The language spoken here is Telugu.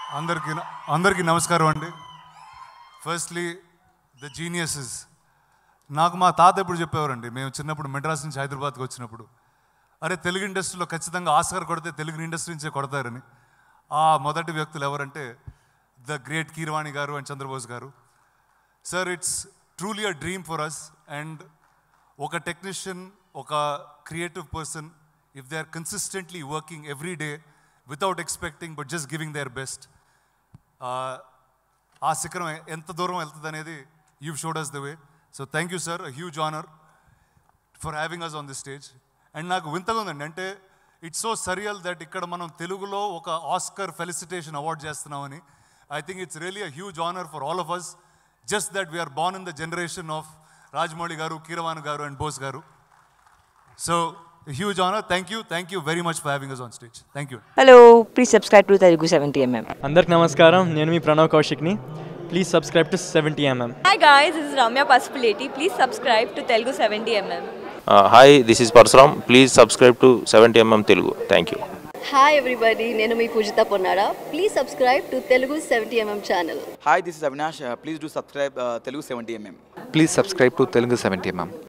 అందరికీ అందరికీ నమస్కారం అండి ఫస్ట్లీ ద జీనియసెస్ నాకు మా తాత ఎప్పుడు చెప్పేవారండి మేము చిన్నప్పుడు మెడ్రాస్ నుంచి హైదరాబాద్కి వచ్చినప్పుడు అరే తెలుగు ఇండస్ట్రీలో ఖచ్చితంగా ఆస్కర్ కొడితే తెలుగు ఇండస్ట్రీ నుంచే కొడతారని ఆ మొదటి వ్యక్తులు ఎవరంటే ద గ్రేట్ కీరవాణి గారు అండ్ చంద్రబోస్ గారు sir it's truly a dream for us and ఒక టెక్నీషియన్ ఒక creative person if they are consistently working every day without expecting but just giving their best ఆ శిఖరం ఎంత దూరం వెళ్తుంది అనేది you showed us the way so thank you sir huge honour for having us on the stage and నాకు వింతగా ఉందండి అంటే ఇట్స్ సో సరియల్ దట్ ఇక్కడ మనం తెలుగులో ఒక ఆస్కర్ ఫెలిసిటేషన్ అవార్డ్ చేస్తున్నామని I think it's really a huge honour for all of us just that we're born in the generation of Rajamouli గారు కీరవాణి గారు అండ్ బోస్ గారు so huge honour thank you thank you very much for having us on stage thank you hello please subscribe to Telugu seventy MM అందరికి నమస్కారం నేను మీ ప్రణవ్ కౌశిక్ని please subscribe to seventy MM Hi guys, this is Ramya Pasupuleti. Please subscribe to Telugu 70mm. Hi this is Parashuram please subscribe to seventy MM Telugu thank you hi everybody నేను మీ Poojitha Ponnada please subscribe to Telugu seventy MM channel Hi, this is Avinash. Uh, please do subscribe uh, Telugu 70mm. Please subscribe to Telugu 70 mm.